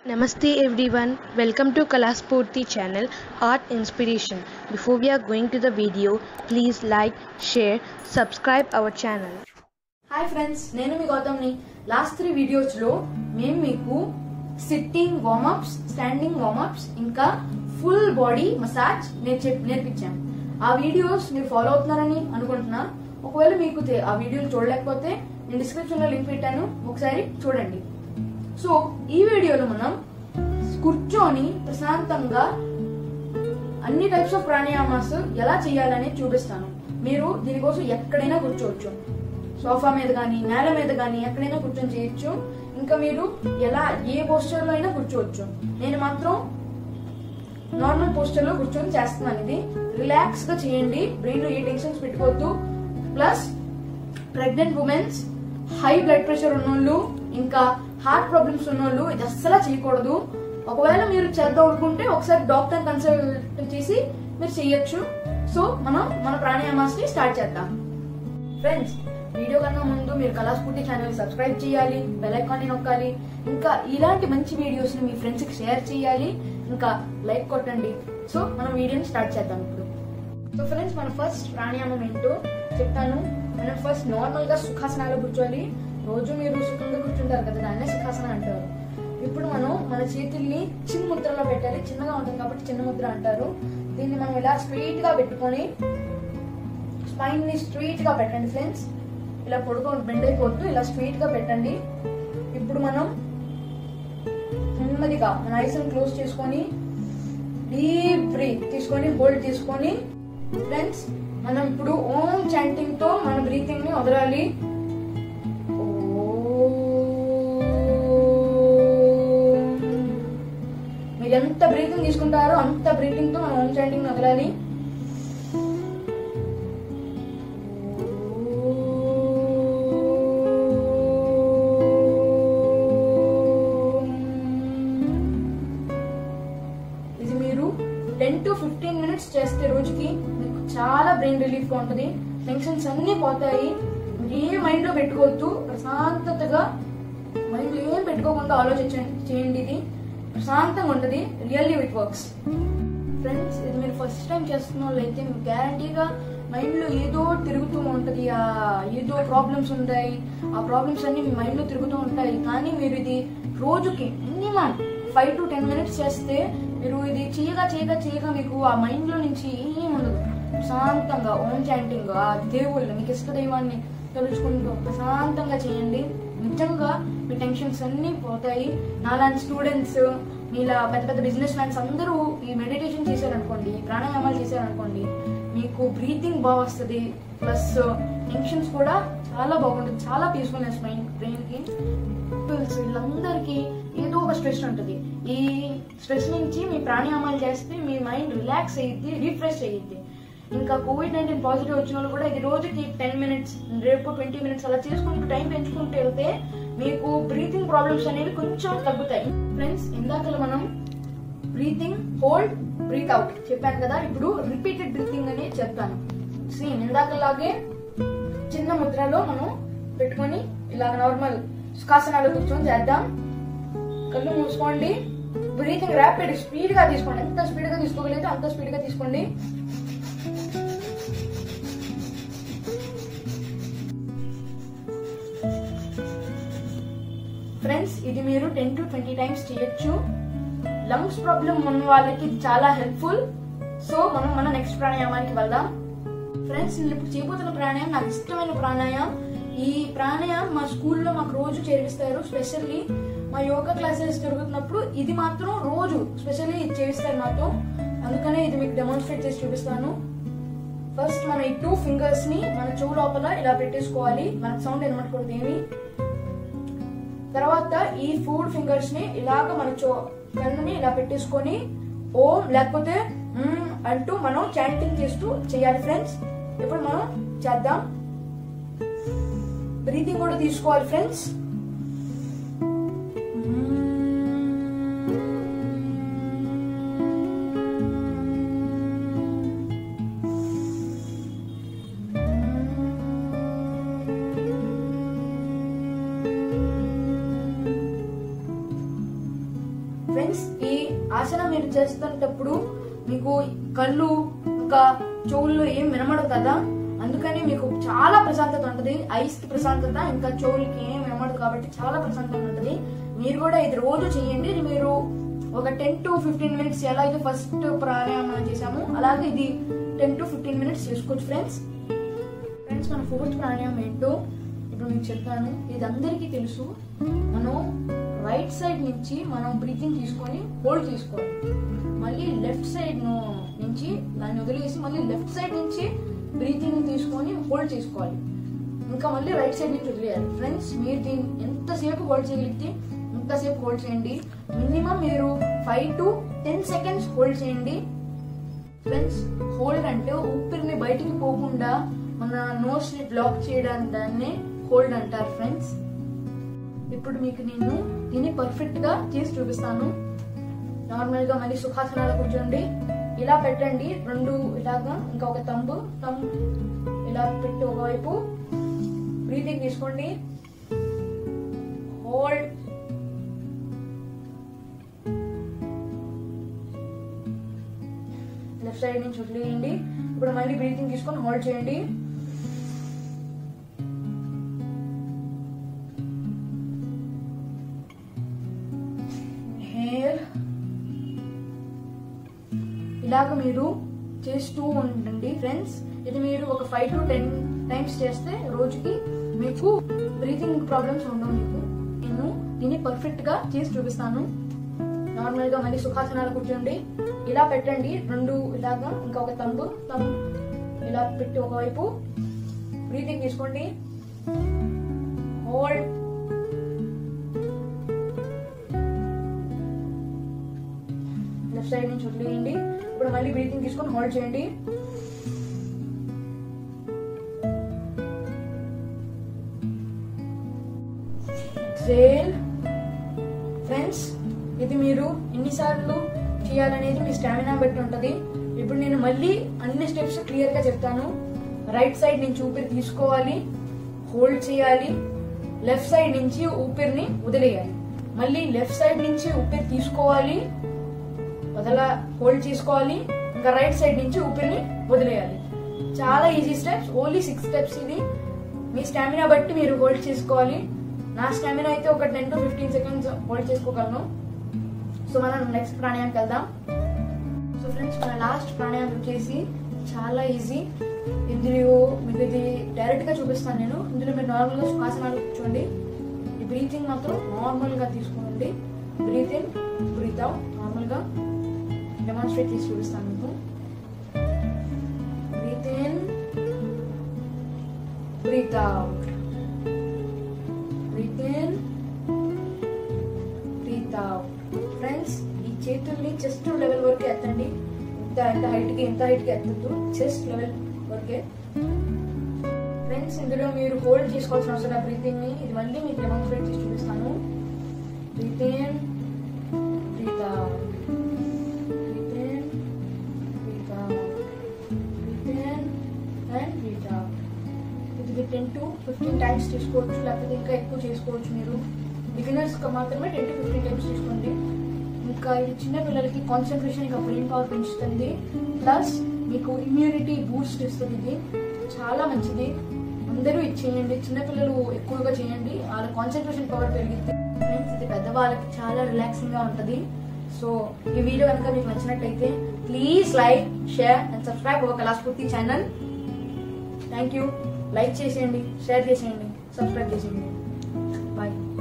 Namaste everyone, welcome to Kalaspurti channel Art Inspiration. Before we are going to the video, please like, share, subscribe our channel. Hi friends నేను మీ గౌతమ్ని last three వీడియోస్లో మేము మీకు sitting warmups standing warmups ఇంకా full body massage నేర్చే నేర్పించాను ఆ వీడియోస్ మీరు ఫాలో అవుతున్నారని అనుకుంటున్నా ఒకవేళ మీకు తె- ఆ వీడియోలు చూడలేకపోతే నేను డిస్క్రిప్షన్లో లింక్ పెట్టాను ఒకసారి చూడండి సో ఈ వీడియోలో మనం కూర్చొని ప్రశాంతంగా అన్ని టైప్స్ ఆఫ్ ప్రాణాయామాస్ ఎలా చేయాలని చూపిస్తాను మీరు దీనికోసం ఎక్కడైనా కూర్చోవచ్చు సోఫా మీద కానీ నేల మీద కానీ ఎక్కడైనా కూర్చొని చేయొచ్చు ఇంకా మీరు ఎలా ఏ పోస్టర్ లో అయినా కూర్చోవచ్చు నేను మాత్రం నార్మల్ పోస్టర్ లో కూర్చొని చేస్తున్నాను ఇది రిలాక్స్ గా చేయండి బ్రెయిన్ లో ఏ టెన్షన్స్ పెట్టుకోవద్దు plus pregnant womens high blood pressure ఉన్నోళ్ళు ఇంకా హార్ట్ ప్రాబ్లమ్స్ ఉన్నోళ్ళు ఇది అస్సలు చేయకూడదు ఒకవేళ మీరు చేద్దాం అనుకుంటే ఒకసారి డాక్టర్ కన్సల్ట్ చేసి మీరు చేయొచ్చు సో మనం మన ప్రాణాయామాస్ ని స్టార్ట్ చేద్దాం ఫ్రెండ్స్ వీడియో కన్నా ముందు మీరు కళాస్ఫూర్తి ఛానల్ సబ్స్క్రైబ్ చేయాలి బెల్ ఐకాన్ ని నొక్కాలి ఇంకా ఇలాంటి మంచి వీడియోస్ ని మీ ఫ్రెండ్స్ కి షేర్ చేయాలి ఇంకా లైక్ కొట్టండి సో మనం వీడియోని స్టార్ట్ చేద్దాం ఇప్పుడు సో ఫ్రెండ్స్ మన ఫస్ట్ ప్రాణాయామం ఏంటో చెప్తాను మనం ఫస్ట్ నార్మల్ గా సుఖాసనాలు కూర్చోవాలి రోజు మీరు సుఖంగా కూర్చుంటారు కదా దాన్నే సుఖాసన అంటారు ఇప్పుడు మనం మన చేతుల్ని చిన్న ముద్రలో పెట్టాలి చిన్నగా ఉంటుంది కాబట్టి చిన్న ముద్ర అంటారు దీన్ని మనం ఇలా స్ట్రైట్ గా పెట్టుకొని స్పైన్ ని స్ట్రైట్ గా పెట్టండి ఫ్రెండ్స్ ఇలా పొడుగు బెండ్ అయిపోద్దు ఇలా స్ట్రైట్ గా పెట్టండి ఇప్పుడు మనం నెమ్మదిగా మన ఐస్ క్లోజ్ చేసుకొని డీప్ బ్రీత్ తీసుకొని హోల్డ్ తీసుకొని ఫ్రెండ్స్ మనం ఇప్పుడు ఓం చాంటింగ్ తో మన బ్రీతింగ్ ని వదలాలి ఓం. మీరు ఎంత బ్రీతింగ్ తీసుకుంటారో అంత బ్రీతింగ్ తో మనం ఓం చాంటింగ్ వదలాలి ఇది మీరు టెన్ టు ఫిఫ్టీన్ మినిట్స్ చేస్తే రోజుకి మీకు చాలా బ్రెయిన్ రిలీఫ్ గా ఉంటుంది టెన్షన్స్ అన్ని పోతాయి మీరు ఏ మైండ్ లో పెట్టుకోవద్దు ప్రశాంతతగా మైండ్ లో ఏం పెట్టుకోకుండా ఆలోచించండి చేయండి ఇది ప్రశాంతంగా ఉంటుంది రియల్లీ ఇట్ వర్క్స్ ఫ్రెండ్స్ ఇది మీరు ఫస్ట్ టైం చేస్తున్న వాళ్ళు అయితే మీకు గ్యారంటీగా మైండ్ లో ఏదో తిరుగుతూ ఉంటది ఆ ఏదో ప్రాబ్లమ్స్ ఉంటాయి ఆ ప్రాబ్లమ్స్ అన్ని మీ మైండ్ లో తిరుగుతూ ఉంటాయి కానీ మీరు ఇది రోజుకి minimum five to ten minutes చేస్తే మీరు ఇది చేయగా చేయగా చేయగా మీకు ఆ మైండ్ లో నుంచి ఏం ఉండదు ప్రశాంతంగా ఓం చాంటింగ్ ఆ దేవుళ్ళు మీకు ఇష్ట దైవాన్ని తలుచుకుంటూ ప్రశాంతంగా చేయండి నిజంగా మీ టెన్షన్స్ అన్ని పోతాయి నాలాంటి స్టూడెంట్స్ మీలా పెద్ద పెద్ద బిజినెస్ మ్యాన్స్ అందరూ ఈ మెడిటేషన్ చేశారనుకోండి ఈ ప్రాణాయామాలు చేశారనుకోండి మీకు బ్రీతింగ్ బాగా వస్తుంది ప్లస్ టెన్షన్స్ కూడా చాలా బాగుంటుంది చాలా పీస్ఫుల్నెస్ మైండ్ బ్రెయిన్ కి పీపుల్స్ వీళ్ళందరికీ ఏదో ఒక స్ట్రెస్ ఉంటుంది ఈ స్ట్రెస్ నుంచి మీ ప్రాణాయామాలు చేస్తే మీ మైండ్ రిలాక్స్ అయ్యిద్ది రిఫ్రెష్ అయ్యిద్ది ఇంకా కోవిడ్ నైన్టీన్ పాజిటివ్ వచ్చిన వాళ్ళు కూడా ఇది రోజుకి టెన్ మినిట్స్ రేపు ట్వంటీ మినిట్స్ అలా చేసుకుంటూ టైం పెంచుకుంటూ వెళ్తే మీకు బ్రీతింగ్ ప్రాబ్లమ్స్ అనేవి కొంచెం తగ్గుతాయి ఫ్రెండ్స్ ఇందాక మనం బ్రీతింగ్ హోల్డ్ బ్రీత్ అవుట్ చెప్పాను కదా ఇప్పుడు రిపీటెడ్ బ్రీతింగ్ అని చెప్తాను సేమ్ ఇందాకలాగే చిన్న ముద్రలో మనం పెట్టుకొని ఇలా నార్మల్ సుఖాసనాలు కూర్చొని చేద్దాం కళ్ళు మూసుకోండి బ్రీతింగ్ ర్యాపిడ్ స్పీడ్ గా తీసుకోండి ఎంత స్పీడ్ గా తీసుకోగలిగితే అంత స్పీడ్ గా తీసుకోండి ఫ్రెండ్స్ ఇది మీరు టెన్ టు ట్వంటీ టైమ్స్ చేయొచ్చు లంగ్స్ ప్రాబ్లం ఉన్న వాళ్ళకి ఇది చాలా హెల్ప్ఫుల్ సో మనం మన నెక్స్ట్ ప్రాణాయామానికి వెళ్దాం ఫ్రెండ్స్ నేను ఇప్పుడు చేయబోతున్న ప్రాణాయామం నాకు ఇష్టమైన ప్రాణాయామం ఈ ప్రాణాయామం మా స్కూల్లో మాకు రోజు చేరిస్తారు స్పెషల్లీ మా యోగా క్లాసెస్ జరుగుతున్నప్పుడు ఇది మాత్రం రోజు స్పెషల్లీ ఇది చేయిస్తారు మాతో అందుకనే ఇది మీకు డెమాన్స్ట్రేట్ చేసి చూపిస్తాను ఫస్ట్ మన ఈ టూ ఫింగర్స్ ని మన చెవు లోపల ఇలా పెట్టేసుకోవాలి మనకు సౌండ్ వినమటకూడదు ఏమి తర్వాత ఈ ఫోర్ ఫింగర్స్ ని ఇలాగ మన చో కన్నుని ఇలా పెట్టేసుకొని ఓం లేకపోతే మ్మ్ అంటూ మనం చాంటింగ్ చేస్తూ చేయాలి ఫ్రెండ్స్ ఇప్పుడు మనం చేద్దాం బ్రీతింగ్ కూడా తీసుకోవాలి ఫ్రెండ్స్ ఫ్రెండ్స్ ఈ ఆసనం మీరు చేస్తున్నప్పుడు మీకు కళ్ళు ఇంకా చెవుల్లో ఏం వినమడదు కదా అందుకని మీకు చాలా ప్రశాంతత ఉంటుంది ఐస్ కి ప్రశాంతత ఇంకా చెవులకి ఏం వినమడదు కాబట్టి చాలా ప్రశాంతంగా ఉంటుంది మీరు కూడా ఇది రోజు చేయండి ఇది మీరు ఒక టెన్ టు ఫిఫ్టీన్ మినిట్స్ ఎలా అయితే ఫస్ట్ ప్రాణాయామం చేసామో అలాగే ఇది టెన్ టు ఫిఫ్టీన్ మినిట్స్ చేసుకోవచ్చు ఫ్రెండ్స్ ఫ్రెండ్స్ మన ఫోర్త్ ప్రాణాయామం ఏంటో ఇప్పుడు మీకు చెప్తాను ఇది అందరికీ తెలుసు మనం రైట్ సైడ్ నుంచి మనం బ్రీతింగ్ తీసుకొని హోల్డ్ తీసుకోవాలి మళ్ళీ లెఫ్ట్ సైడ్ నుంచి దాన్ని వదిలేసి మళ్ళీ లెఫ్ట్ సైడ్ నుంచి బ్రీతింగ్ తీసుకొని హోల్డ్ చేసుకోవాలి ఇంకా మళ్ళీ రైట్ సైడ్ నుంచి వదిలేయాలి ఫ్రెండ్స్ మీరు దీన్ని ఎంతసేపు హోల్డ్ చేయగలిగితే ఎంతసేపు హోల్డ్ చేయండి మినిమం మీరు five to ten seconds hold చేయండి ఫ్రెండ్స్ హోల్డ్ అంటే ఊపిరిని బయటికి పోకుండా మన నోస్ ని బ్లాక్ చేయడానికి దాన్ని హోల్డ్ అంటారు ఫ్రెండ్స్ ఇప్పుడు మీకు నేను దీన్ని పర్ఫెక్ట్ గా చేసి చూపిస్తాను నార్మల్ గా మళ్ళీ సుఖాసనాలు కూర్చోండి ఇలా పెట్టండి రెండు ఇలాగా ఇంకా ఒక తంబు తంబు ఇలా పెట్టి ఒకవైపు బ్రీతింగ్ తీసుకోండి హోల్డ్ లెఫ్ట్ సైడ్ నుంచి వదిలేయండి ఇప్పుడు మళ్ళీ బ్రీతింగ్ తీసుకొని హోల్డ్ చేయండి హెయిర్ ఇలాగ మీరు చేస్తూ ఉండండి ఫ్రెండ్స్ ఇది మీరు ఒక ఫైవ్ టు టెన్ టైమ్స్ చేస్తే రోజుకి మీకు బ్రీతింగ్ ప్రాబ్లమ్స్ ఉండవు మీకు నేను దీన్ని పర్ఫెక్ట్ గా చేసి చూపిస్తాను నార్మల్ గా మళ్ళీ సుఖాసనాలు కూర్చోండి ఇలా పెట్టండి రెండు ఇలాగా ఇంకా ఒక తంబు తంబు ఇలా పెట్టి ఒకవైపు బ్రీతింగ్ తీసుకోండి హోల్డ్ లెఫ్ట్ సైడ్ నుంచి వదిలేయండి ఇప్పుడు మళ్ళీ బ్రీతింగ్ తీసుకొని హోల్డ్ చేయండి ఎక్సేల్ ఫ్రెండ్స్ ఇది మీరు ఎన్నిసార్లు చేయాలనేది మీ స్టామినా బట్టి ఉంటుంది ఇప్పుడు నేను మళ్ళీ అన్ని స్టెప్స్ క్లియర్ గా చెప్తాను రైట్ సైడ్ నుంచి ఊపిరి తీసుకోవాలి హోల్డ్ చేయాలి లెఫ్ట్ సైడ్ నుంచి ఊపిరిని వదిలేయాలి మళ్ళీ లెఫ్ట్ సైడ్ నుంచి ఊపిరి తీసుకోవాలి వదల హోల్డ్ చేసుకోవాలి ఇంకా రైట్ సైడ్ నుంచి ఊపిరిని వదిలేయాలి చాలా easy steps only six steps ఇది మీ స్టామినా బట్టి మీరు హోల్డ్ చేసుకోవాలి నా స్టామినా అయితే ఒక ten to fifteen seconds hold చేసుకోగలను సో మనం నెక్స్ట్ ప్రాణాయామకి వెళ్దాం సో ఫ్రెండ్స్ మన లాస్ట్ ప్రాణాయామం వచ్చేసి చాలా ఈజీ ఇందులో మీకు ఇది డైరెక్ట్ గా చూపిస్తాను నేను ఇందులో మీరు నార్మల్ గా శ్వాసనాలు కూర్చోండి ఈ బ్రీతింగ్ మాత్రం నార్మల్ గా తీసుకోండి breathe in breathe out normal గా డెమాన్స్ట్రేట్ చేసి చూపిస్తాను మీకు breathe in breathe out breathe in breathe out friends ఈ చేతుల్ని చెస్ట్ లెవెల్ వరకు ఎత్తండి ఇంత ఎంత హైట్ కి ఎంత హైట్ కి ఎత్తద్దు చెస్ట్ లెవెల్ వరకే ఫ్రెండ్స్ ఇందులో మీరు హోల్డ్ చేసుకోవాల్సిన అవసరం బ్రీతింగ్ ని ఇది మళ్ళీ మీకు డెమాన్స్ట్రేట్ చేసి చూపిస్తాను breathe in breathe out breathe in breathe out breathe in and breathe out ఇది టెన్ టు ఫిఫ్టీన్ టైమ్స్ తీసుకోవచ్చు లేకపోతే ఇంకా ఎక్కువ చేసుకోవచ్చు మీరు బిగినర్స్ మాత్రమే టెన్ టు ఫిఫ్టీన్ టైమ్స్ తీసుకోండి ఇంకా ఇది చిన్న పిల్లలకి కాన్సన్ట్రేషన్ ఇంకా బ్రెయిన్ పవర్ పెంచుతుంది ప్లస్ మీకు ఇమ్యూనిటీ బూస్ట్ ఇస్తుంది ఇది చాలా మంచిది అందరూ ఇది చేయండి చిన్నపిల్లలు ఎక్కువగా చేయండి వాళ్ళ కాన్సన్ట్రేషన్ పవర్ పెరిగింది ఫ్రెండ్స్ ఇది పెద్దవాళ్ళకి చాలా రిలాక్సింగ్ గా ఉంటుంది సో ఈ వీడియో కనుక మీకు నచ్చినట్లయితే please like share and subscribe ఒక Kalasphurthi channel thank you like చేసేయండి షేర్ చేసేయండి సబ్స్క్రైబ్ చేసేయండి బాయ్